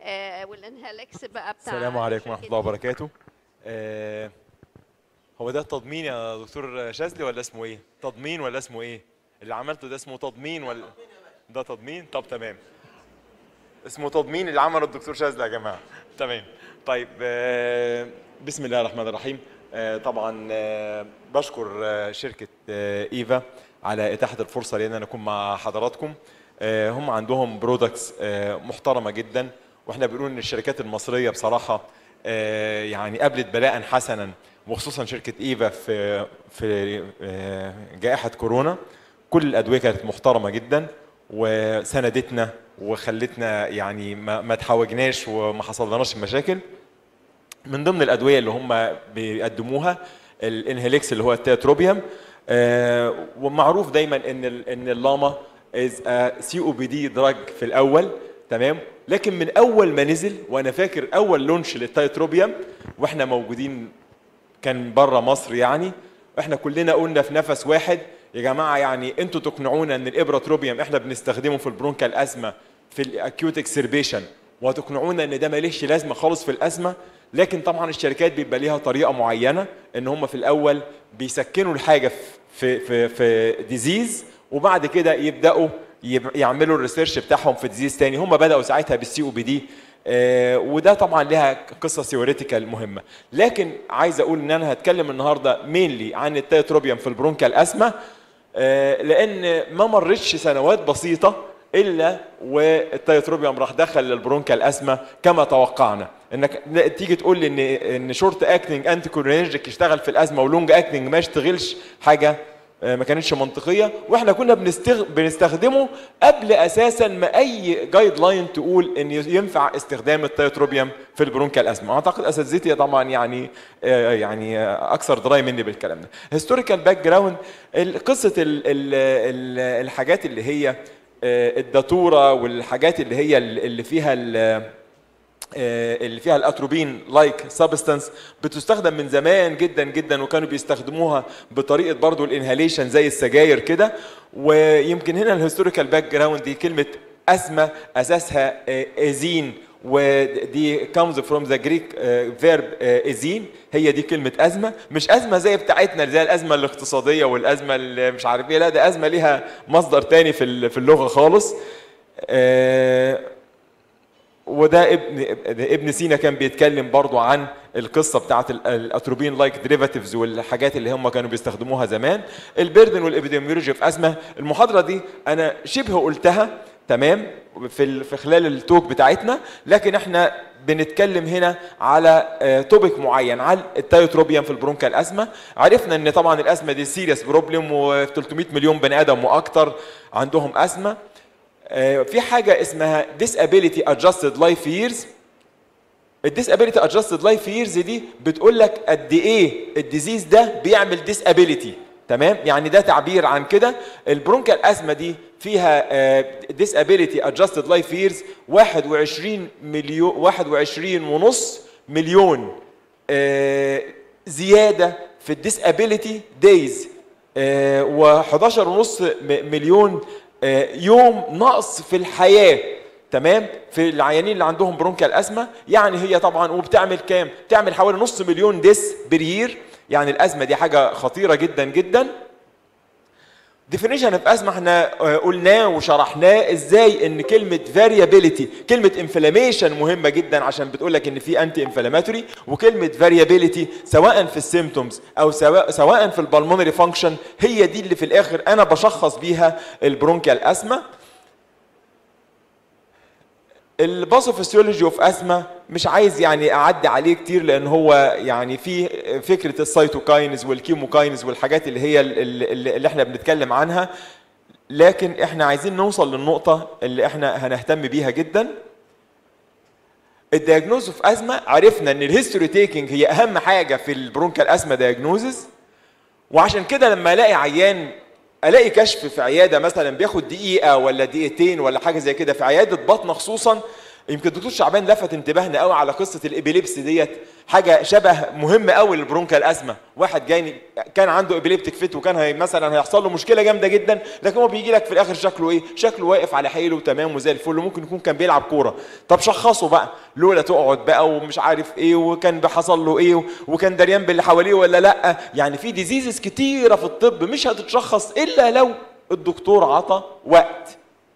آه والانهالكس بقى بتاع السلام عليكم ورحمه شركة الله وبركاته آه، هو ده تضمين يا دكتور شاذلي ولا اسمه ايه تضمين ولا اسمه ايه اللي عملته ده اسمه تضمين ولا ده تضمين طب تمام اسمه تضمين اللي عمله الدكتور شاذلي يا جماعه تمام طيب آه، بسم الله الرحمن الرحيم آه، طبعا آه، بشكر آه، شركه آه، ايفا على اتاحه الفرصه لان انا اكون مع حضراتكم آه، هم عندهم برودكتس محترمه جدا واحنا بنقول ان الشركات المصريه بصراحه آه، يعني قابلت بلاء حسنا وخصوصا شركه ايفا في في آه، جائحه كورونا كل الادويه كانت محترمه جدا وساندتنا وخلتنا يعني ما, ما تحوجناش وما حصلناش مشاكل من ضمن الادويه اللي هم بيقدموها الانهليكس اللي هو التياتروبيوم آه ومعروف دايما ان ال ان اللاما از سي او بي دي دراج في الاول تمام لكن من اول ما نزل وانا فاكر اول لونش للتياتروبيوم واحنا موجودين كان بره مصر يعني احنا كلنا قلنا في نفس واحد يا جماعه يعني انتوا تقنعونا ان الابراتروبيوم احنا بنستخدمه في البرونكال ازمه في الاكيوت اكسربيشن وتقنعونا ان ده ماليش لازمه خالص في الازمه لكن طبعا الشركات بيبقى ليها طريقه معينه ان هم في الاول بيسكنوا الحاجه في في في ديزيز وبعد كده يبداوا يب- يعملوا الريسيرش بتاعهم في ديزيز تاني هم بداوا ساعتها بالسي او بي دي آه، وده طبعا لها قصه ثيوريتيكال مهمه لكن عايز اقول ان انا هتكلم النهارده مينلي عن التياتروبيوم في البرونكال اسما آه، لان ما مرتش سنوات بسيطه الا والتياتروبيوم راح دخل للبرونكال اسما كما توقعنا انك تيجي تقول لي ان ان شورت اكتنج انتي كورينرجيك يشتغل في الازمه ولونج اكتنج ما يشتغلش حاجه آه، ما كانتش منطقيه واحنا كنا بنستغ... بنستخدمه قبل اساسا ما اي جايد لاين تقول ان ينفع استخدام التياتروبيوم في البرونكال ازمه اعتقد اساتذتي طبعا يعني آه، يعني آه، اكثر دراي مني بالكلام ده هيستوريكال باك جراوند قصه ال... ال... ال... الحاجات اللي هي آه، الداتوره والحاجات اللي هي اللي فيها ال... آه، اللي فيها الاتروبين لايك سبستانس بتستخدم من زمان جدا جدا وكانوا بيستخدموها بطريقه برضو الانهاليشن زي السجاير كده ويمكن هنا الهيستوريكال باك جراوند دي كلمه اسمى اساسها آه، ازين ودي comes from the Greek آه، verb آه، ازين هي دي كلمة أزمة مش أزمة زي بتاعتنا زي الأزمة الاقتصادية والأزمة اللي مش عارف ايه لا ده أزمة ليها مصدر تاني في ال- في اللغة خالص آه، وده ابن ابن سينا كان بيتكلم برضو عن القصه بتاعت ال- الاتروبين لايك ديريفاتيفز والحاجات اللي هم كانوا بيستخدموها زمان البيردن والابيديميولوجي في ازمه المحاضره دي انا شبه قلتها تمام في ال- في خلال التوك بتاعتنا لكن احنا بنتكلم هنا على توبيك معين على التايوتروبيوم في البرونكال ازمه عرفنا ان طبعا الازمه دي سيريس بروبلم و300 مليون بني ادم واكتر عندهم ازمه آه، في حاجه اسمها disability adjusted life years الديسابيليتي adjusted life years دي بتقول لك قد ايه الديزيز ده بيعمل disability تمام يعني ده تعبير عن كده البرونكال ازمه دي فيها آه، disability adjusted life years 21 مليون 21 ونص مليون آه، زياده في الديسابيليتي دايز و11 ونص مليون آه، يوم نقص في الحياه تمام في العيانين اللي عندهم برونكال ازمه يعني هي طبعا وبتعمل كام بتعمل حوالي نص مليون ديس برير يعني الازمه دي حاجه خطيره جدا جدا ديفينيشن اوف ازمه احنا آه، قلناه وشرحناه ازاي ان كلمه فاريابيليتي كلمه انفلاميشن مهمه جدا عشان بتقول لك ان في انتي انفلاماتوري وكلمه فاريابيليتي سواء في السيمتومز او سواء سواء في البلمونري فانكشن هي دي اللي في الاخر انا بشخص بيها البرونكيال ازمه الباثوفيسيولوجي اوف اسما مش عايز يعني اعدي عليه كتير لان هو يعني في فكره السيتوكاينز والكيموكاينز والحاجات اللي هي اللي, اللي احنا بنتكلم عنها لكن احنا عايزين نوصل للنقطه اللي احنا هنهتم بيها جدا الدياجنوز اوف ازمه عرفنا ان الهيستوري تيكينج هي اهم حاجه في البرونكال ازمه دياجنوزز وعشان كده لما الاقي عيان الاقي كشف في عياده مثلا بياخد دقيقه ولا دقيقتين ولا حاجه زي كده في عياده بطنه خصوصا يمكن الدكتور شعبان لفت انتباهنا قوي على قصه الابيليبس ديت حاجه شبه مهمه قوي للبرونكال ازمه واحد جاي كان عنده ابيليبتيك فيت وكان هي مثلا هيحصل له مشكله جامده جدا لكن هو بيجي لك في الاخر شكله ايه شكله واقف على حيله تمام وزي الفل وممكن يكون كان بيلعب كوره طب شخصه بقى لولا تقعد بقى ومش عارف ايه وكان حصل له ايه وكان دريان باللي حواليه ولا لا يعني في ديزيزز كتيره في الطب مش هتتشخص الا لو الدكتور عطى وقت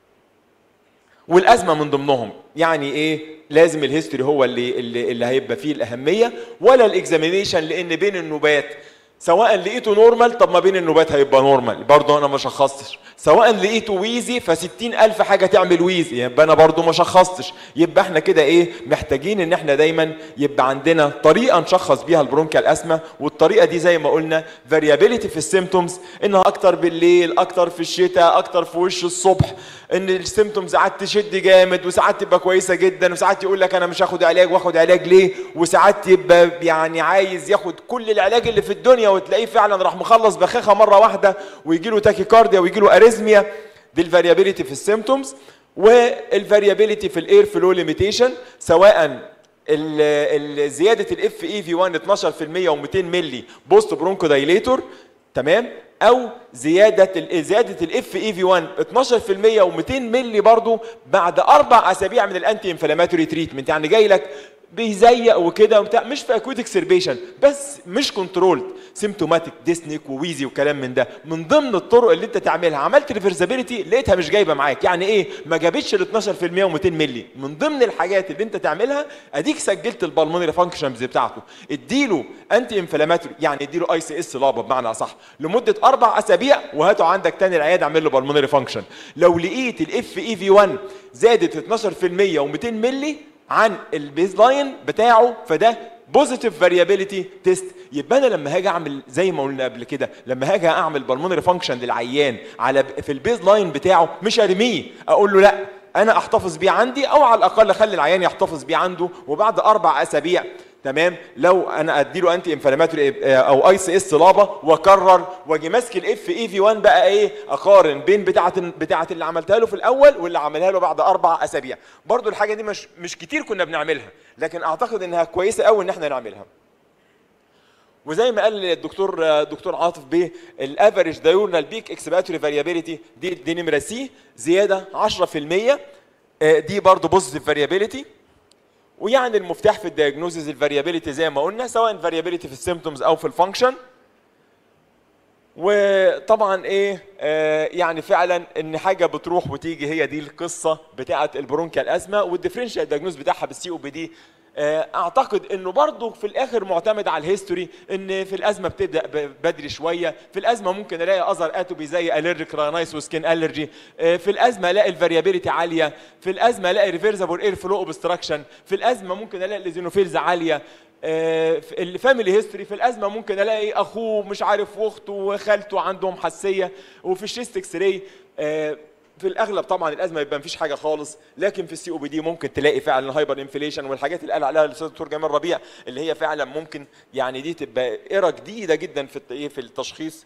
والازمه من ضمنهم يعني ايه لازم الهيستوري هو اللي اللي, اللي هيبقى فيه الاهميه ولا الاكزامينيشن لان بين النوبات سواء لقيته نورمال طب ما بين النوبات هيبقى نورمال برضه انا ما شخصتش سواء لقيته ويزي فستين ألف حاجة تعمل ويزي يبقى أنا برضه ما شخصتش يبقى احنا كده إيه محتاجين إن احنا دايما يبقى عندنا طريقة نشخص بيها البرونكيال أسما والطريقة دي زي ما قلنا فاريابيليتي في السيمتومز إنها أكتر بالليل أكتر في الشتاء أكتر في وش الصبح ان السيمتومز ساعات تشد جامد وساعات تبقى كويسه جدا وساعات يقول لك انا مش هاخد علاج واخد علاج ليه وساعات يبقى يعني عايز ياخد كل العلاج اللي في الدنيا وتلاقيه فعلا راح مخلص بخاخه مره واحده ويجي له تاكيكارديا ويجي له اريزميا دي الفاريابيليتي في السيمتومز والفاريابيليتي في الاير فلو ليميتيشن سواء زياده الاف اي في 1 12% و200 مللي بوست برونكو دايليتور تمام او زياده زياده الاف اي في 1 12% و200 مللي برضو بعد اربع اسابيع من الانتي انفلاماتوري تريتمنت يعني جاي لك بيزيق وكده وبتاع مش في اكويت اكسربيشن بس مش كنترولد سيمتوماتيك ديسنيك وويزي وكلام من ده من ضمن الطرق اللي انت تعملها عملت ريفرسابيلتي لقيتها مش جايبه معاك يعني ايه ما جابتش ال 12% و200 مللي من ضمن الحاجات اللي انت تعملها اديك سجلت البلمونري فانكشنز بتاعته اديله انتي انفلاماتوري يعني اديله اي سي اس لابا بمعنى اصح لمده اربع اسابيع وهاته عندك تاني العياده اعمل له بلمونري فانكشن لو لقيت الاف اي في 1 زادت 12% و200 مللي عن البيز لاين بتاعه فده بوزيتيف فاريابيليتي تيست يبقى انا لما هاجي اعمل زي ما قلنا قبل كده لما هاجي اعمل بالمونري فانكشن للعيان على في البيز لاين بتاعه مش ارميه اقول له لا انا احتفظ بيه عندي او على الاقل اخلي العيان يحتفظ بيه عنده وبعد اربع اسابيع تمام لو انا ادي له انتي انفلاماتوري او اي سي اس لابا واكرر واجي ماسك الاف اي في 1 بقى ايه اقارن بين بتاعه بتاعه اللي عملتها له في الاول واللي عملها له بعد اربع اسابيع برضو الحاجه دي مش مش كتير كنا بنعملها لكن اعتقد انها كويسه قوي ان احنا نعملها وزي ما قال الدكتور دكتور عاطف بيه الافريج دايورنال بيك اكسباتوري فاريابيليتي دي دي نمره سي زياده 10% دي برضه بوزيتيف فاريابيليتي ويعني المفتاح في الدياجنوزز الفاريابيليتي زي ما قلنا سواء فاريابيليتي في السيمتومز او في الفانكشن وطبعا ايه آه يعني فعلا ان حاجه بتروح وتيجي هي دي القصه بتاعه البرونكيال ازمه والديفرنشال دياجنوز بتاعها بالسي او بي دي اعتقد انه برضه في الاخر معتمد على الهيستوري ان في الازمه بتبدا بدري شويه في الازمه ممكن الاقي اذر اتوبي زي الرجيك راينايس وسكين الرجي في الازمه الاقي الفاريابيليتي عاليه في الازمه الاقي ريفيرسبل اير فلو اوبستراكشن في الازمه ممكن الاقي ليزينوفيلز عاليه الفاميلي هيستوري في الازمه ممكن الاقي اخوه مش عارف واخته وخالته عندهم حساسيه وفي الشيست اكس راي في الاغلب طبعا الازمه يبقى مفيش حاجه خالص لكن في السي او بي دي ممكن تلاقي فعلا هايبر انفليشن والحاجات اللي قال عليها الاستاذ الدكتور جمال ربيع اللي هي فعلا ممكن يعني دي تبقى ايرا جديده جدا في في التشخيص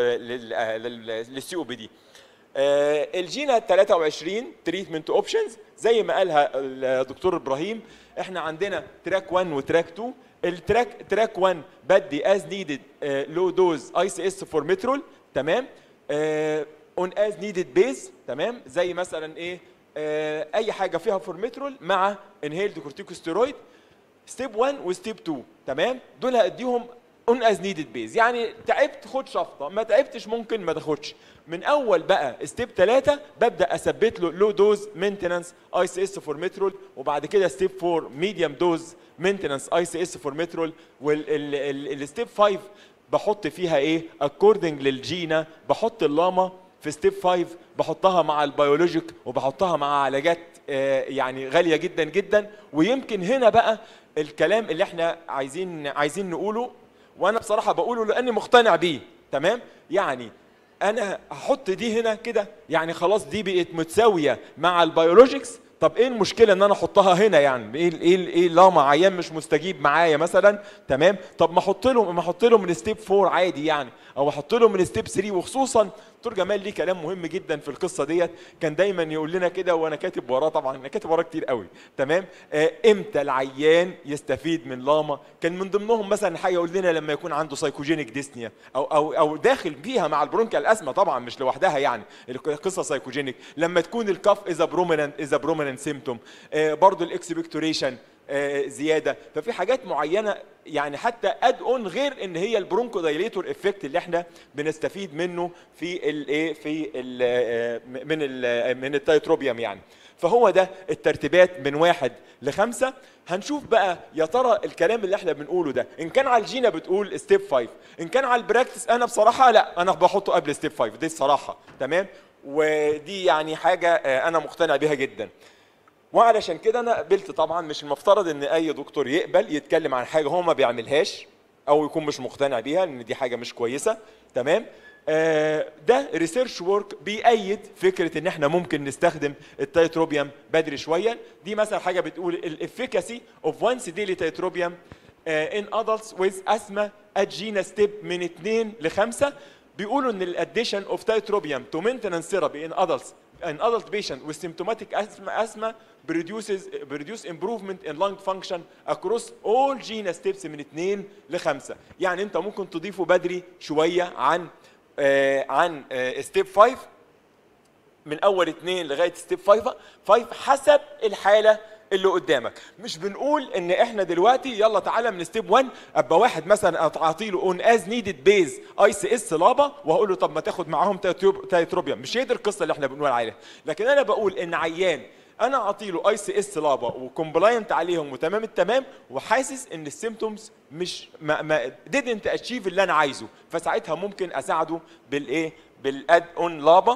للسي او بي دي الجينا 23 تريتمنت اوبشنز زي ما قالها الدكتور ابراهيم احنا عندنا تراك 1 وتراك 2 التراك تراك 1 بدي از نيدد لو دوز اي سي اس فور مترول تمام اون از نيدد بيز تمام زي مثلا ايه آه اي حاجه فيها فورميترول مع انهيلد كورتيكوستيرويد ستيب 1 وستيب 2 تمام دول هاديهم اون از نيدد بيز يعني تعبت خد شفطه ما تعبتش ممكن ما تاخدش من اول بقى ستيب 3 ببدا اثبت له لو دوز مينتنانس اي سي اس فورميترول وبعد كده ستيب 4 ميديوم دوز مينتنانس اي سي اس فورميترول والستيب 5 بحط فيها ايه اكوردنج للجينا بحط اللاما في ستيب 5 بحطها مع البيولوجيك وبحطها مع علاجات يعني غاليه جدا جدا ويمكن هنا بقى الكلام اللي احنا عايزين عايزين نقوله وانا بصراحه بقوله لاني مقتنع بيه تمام يعني انا هحط دي هنا كده يعني خلاص دي بقت متساويه مع البيولوجيكس طب ايه المشكله ان انا احطها هنا يعني ايه ايه ايه لاما عيان مش مستجيب معايا مثلا تمام طب ما احط له ما احط له من ستيب 4 عادي يعني او احط له من ستيب 3 وخصوصا دكتور جمال ليه كلام مهم جدا في القصه ديت كان دايما يقول لنا كده وانا كاتب وراه طبعا انا كاتب وراه كتير قوي تمام آه امتى العيان يستفيد من لاما كان من ضمنهم مثلا حاجه يقول لنا لما يكون عنده سايكوجينيك ديسنيا او او او داخل فيها مع البرونكال اسما طبعا مش لوحدها يعني القصه سايكوجينيك لما تكون الكف از بروميننت از بروميننت سيمتوم برضه الاكسبكتوريشن آه، زياده ففي حاجات معينه يعني حتى اد اون غير ان هي البرونكو دايليتور افكت اللي احنا بنستفيد منه في الايه في ال آه، من ال من التايتروبيوم يعني فهو ده الترتيبات من واحد لخمسه هنشوف بقى يا ترى الكلام اللي احنا بنقوله ده ان كان على الجينا بتقول ستيب 5 ان كان على البراكتس انا بصراحه لا انا بحطه قبل ستيب 5 دي الصراحه تمام ودي يعني حاجه آه، انا مقتنع بيها جدا وعلشان كده انا قبلت طبعا مش المفترض ان اي دكتور يقبل يتكلم عن حاجه هو ما بيعملهاش او يكون مش مقتنع بيها لان دي حاجه مش كويسه تمام آه، ده ريسيرش وورك بيأيد فكره ان احنا ممكن نستخدم التايتروبيوم بدري شويه دي مثلا حاجه بتقول الافيكاسي اوف وانس ديلي تايتروبيوم ان ادلتس ويز اسما ادجينا ستيب من 2 ل 5 بيقولوا ان الاديشن اوف تايتروبيوم تو مينتنس ثيرابي ان ادلتس an adult patient with symptomatic asthma, asthma produces produce improvement in lung function across all gene steps من 2 ل 5 يعني انت ممكن تضيفه بدري شويه عن آه عن آه ستيب 5 من اول 2 لغايه ستيب 5 5 حسب الحاله اللي قدامك مش بنقول ان احنا دلوقتي يلا تعالى من ستيب 1 ابقى واحد مثلا اعطي له اون از نيدد بيز اي سي اس لابا وهقول له طب ما تاخد معاهم تايتروب- تايتروبيوم مش هي دي القصه اللي احنا بنقول عليها لكن انا بقول ان عيان انا اعطي له اي سي اس لابا وكومبلاينت عليهم وتمام التمام وحاسس ان السيمتومز مش ما, ما didn't اتشيف اللي انا عايزه فساعتها ممكن اساعده بالايه بالاد اون لابا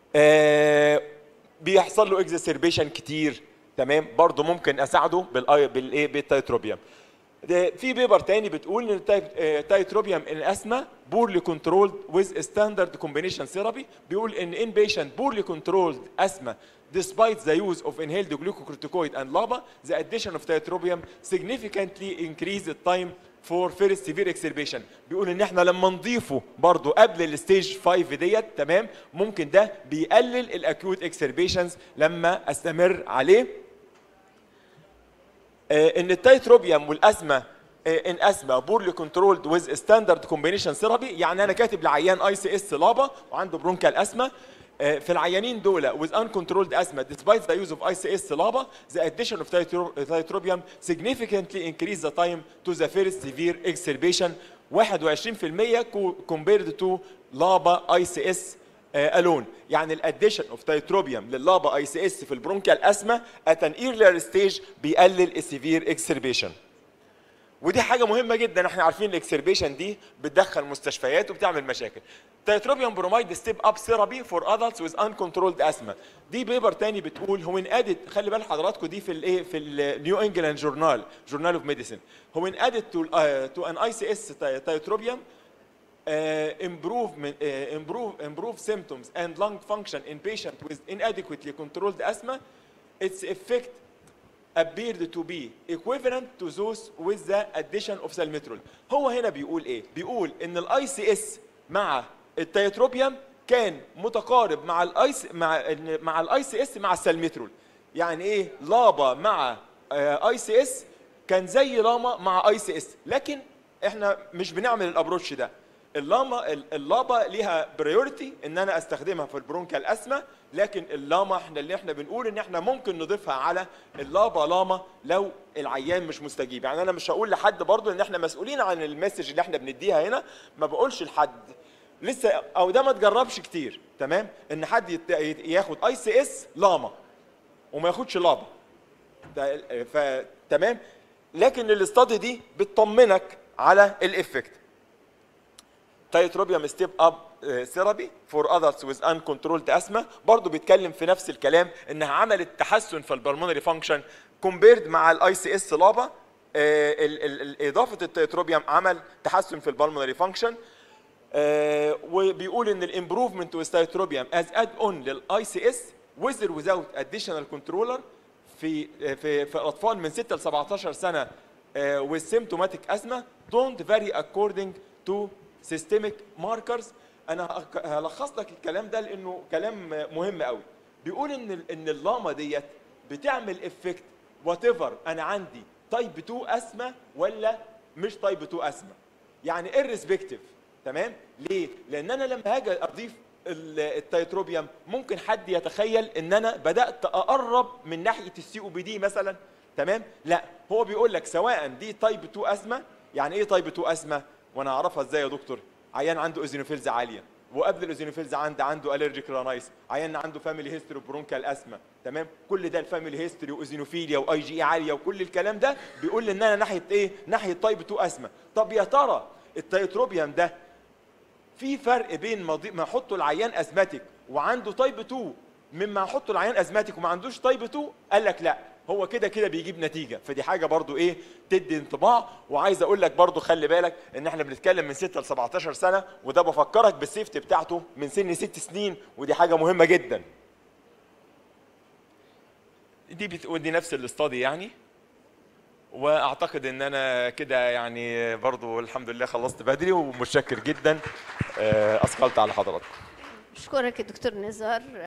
آه بيحصل له اكزاسربيشن كتير تمام برضه ممكن اساعده بالاي بالايه بالتايتروبيوم ده في بيبر تاني بتقول ان التاي- آه، تايتروبيوم ان اسما بورلي كنترولد ويز ستاندرد كومبينيشن ثيرابي بيقول ان ان بيشنت بورلي كنترولد اسما despite the use of inhaled glucocorticoid and LABA the addition of tiotropium significantly increase the time for first severe exacerbation بيقول ان احنا لما نضيفه برضو قبل الستيج 5 ديت تمام ممكن ده بيقلل الاكيوت اكسربيشنز لما استمر عليه آه، ان التايتروبيوم والازمه ان اسما بورلي كنترولد ويز ستاندرد كومبينيشن ثيرابي يعني انا كاتب لعيان اي سي اس لابا وعنده برونكال اسما آه، في العيانين دول with uncontrolled asthma despite the use of ICS LABA the addition of titro- tiotropium significantly increase the time to the first severe exacerbation 21% co- compared to LABA ICS الون يعني الاديشن اوف تايتروبيوم لللابا اي سي اس في البرونكيال اسما ات ان ايرلير ستيج بيقلل السيفير اكسربيشن ودي حاجه مهمه جدا احنا عارفين الاكسربيشن دي بتدخل مستشفيات وبتعمل مشاكل تايتروبيوم برومايد ستيب اب ثيرابي فور ادلتس ويز انكنترولد اسما دي بيبر تاني بتقول هو ان ادد خلي بال حضراتكم دي في الايه في النيو انجلاند جورنال جورنال اوف ميديسن هو ان ادد تو تو ان اي سي اس تايتروبيوم uh, improvement, uh, improve, improve symptoms and lung function in patient with inadequately controlled asthma, its effect appeared to be equivalent to those with the addition of salmeterol. هو هنا بيقول ايه؟ بيقول ان الاي سي اس مع التيتروبيوم كان متقارب مع الاي مع إن- مع الاي سي اس مع السالمترول. يعني ايه؟ لابا مع اي سي اس كان زي لاما مع اي سي اس، لكن احنا مش بنعمل الابروتش ده. اللاما اللابا ليها بريورتي ان انا استخدمها في البرونكال اسما لكن اللاما احنا اللي احنا بنقول ان احنا ممكن نضيفها على اللابا لاما لو العيان مش مستجيب يعني انا مش هقول لحد برضو ان احنا مسؤولين عن المسج اللي احنا بنديها هنا ما بقولش لحد لسه او ده ما تجربش كتير تمام ان حد يت- يت- ياخد اي سي اس لاما وما ياخدش لابا ده- فتمام لكن الاستادي دي بتطمنك على الافكت تايتروبيوم ستيب اب ثيرابي فور اذرز ويز uncontrolled اسما برضه بيتكلم في نفس الكلام انها عملت تحسن في البلمونري فانكشن كومبيرد مع الاي سي اس لابا اضافه التايتروبيوم عمل تحسن في البلمونري فانكشن وبيقول ان الامبروفمنت with تايتروبيوم از اد اون للاي سي اس with or without additional controller في في في اطفال من 6 ل 17 سنه uh, with symptomatic asthma don't vary according to systemic markers انا هك- هلخص لك الكلام ده لانه كلام مهم قوي بيقول ان ال- ان اللاما ديت بتعمل افكت وات ايفر انا عندي تايب 2 اسما ولا مش تايب 2 اسما يعني irrespective تمام ليه لان انا لما هاجي اضيف ال- التيتروبيوم ممكن حد يتخيل ان انا بدات اقرب من ناحيه السي او بي دي مثلا تمام لا هو بيقول لك سواء دي تايب 2 اسما يعني ايه تايب 2 اسما وانا اعرفها ازاي يا دكتور عيان عنده اوزينوفيلز عاليه وقبل الاوزينوفيلز عند عنده الرجيك رانايس عيان عنده فاميلي هيستوري برونكال اسما تمام كل ده الفاميلي هيستوري واوزينوفيليا واي جي اي عاليه وكل الكلام ده بيقول لي ان انا ناحيه ايه ناحيه تايب 2 اسما طب يا ترى التيتروبيوم ده في فرق بين ما ضي- ما احطه العيان ازماتيك وعنده تايب 2 مما احطه العيان ازماتيك وما عندوش تايب 2 قال لك لا هو كده كده بيجيب نتيجه فدي حاجه برضو ايه تدي انطباع وعايز اقول لك برضو خلي بالك ان احنا بنتكلم من 6 ل 17 سنه وده بفكرك بالسيفتي بتاعته من سن 6 سنين ودي حاجه مهمه جدا دي بتقول دي نفس الاستادي يعني واعتقد ان انا كده يعني برضو الحمد لله خلصت بدري ومتشكر جدا آه، اثقلت على حضراتكم اشكرك يا دكتور نزار